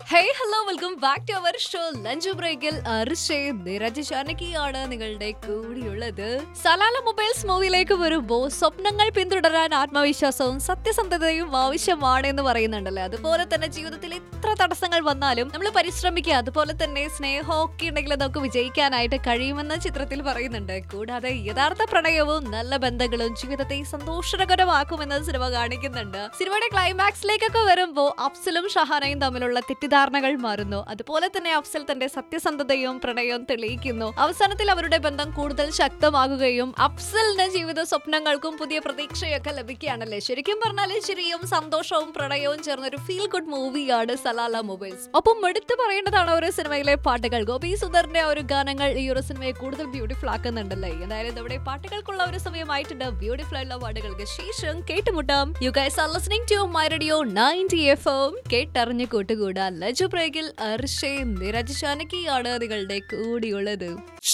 hey hello welcome back to our show lunch ബ്രേക്കിൽ അർഷേ നിരജ് ജാനകിയാണ് നിങ്ങളുടെ കൂടിയുള്ളത് സലാല മൊബൈൽസ് മൂവിയിലേക്ക് വരുമ്പോൾ സ്വപ്നങ്ങൾ പിന്തുടരാൻ ആത്മവിശ്വാസവും സത്യസന്ധതയും ആവശ്യമാണ് എന്ന് പറയുന്നുണ്ടല്ലോ അതുപോലെ തന്നെ ജീവിതത്തിൽ എത്ര തടസ്സങ്ങൾ വന്നാലും നമ്മൾ പരിശ്രമിക്കുക അതുപോലെ തന്നെ സ്നേഹമൊക്കെ ഉണ്ടെങ്കിൽ നമുക്ക് വിജയിക്കാനായിട്ട് കഴിയുമെന്ന് ചിത്രത്തിൽ പറയുന്നുണ്ട് കൂടാതെ യഥാർത്ഥ പ്രണയവും നല്ല ബന്ധങ്ങളും ജീവിതത്തെ സന്തോഷകരമാക്കുമെന്ന് സിനിമ കാണിക്കുന്നുണ്ട് സിനിമയുടെ ക്ലൈമാക്സിലേക്കൊക്കെ വരുമ്പോൾ അഫ്സലും ഷഹാനയും തമ്മിലുള്ള തെറ്റിദ്ധാരണകൾ മാറുന്നു അതുപോലെ തന്നെ അഫ്സൽ തന്റെ സത്യസന്ധതയും പ്രണയവും തെളിയിക്കുന്നു അവസാനത്തിൽ അവരുടെ ബന്ധം കൂടുതൽ ശക്തമാകുകയും അഫ്സലിന്റെ ജീവിത സ്വപ്നങ്ങൾക്കും പുതിയ പ്രതീക്ഷയൊക്കെ ലഭിക്കുകയാണല്ലേ ശരിക്കും പറഞ്ഞാൽ ചിരിയും സന്തോഷവും പ്രണയവും ചേർന്ന ഒരു ഫീൽ ഗുഡ് മൂവിയാണ് സലാല മൊബൈൽസ് ഒപ്പം എടുത്തു പറയേണ്ടതാണ് ഒരു സിനിമയിലെ പാട്ടുകൾ ഗോപി സുധറിന്റെ ആ ഒരു ഗാനങ്ങൾ ഈ ഒരു സിനിമയെ കൂടുതൽ ബ്യൂട്ടിഫുൾ ആക്കുന്നുണ്ടല്ലേ എന്തായാലും നമ്മുടെ പാട്ടുകൾക്കുള്ള ഒരു സമയമായിട്ടുണ്ട് ബ്യൂട്ടിഫുൾ ആയിട്ടുള്ള പാട്ടുകൾക്ക് ശേഷം കേട്ടുമുട്ടാം you guys are listening to my radio 90 F M കേട്ടറിഞ്ഞ് കൂട്ടുകൂടാ ലജു ബ്രേക്കിൽ അർഷയും നിരജ് ജാനകിയാണ് നിങ്ങളുടെ കൂടിയുള്ളത്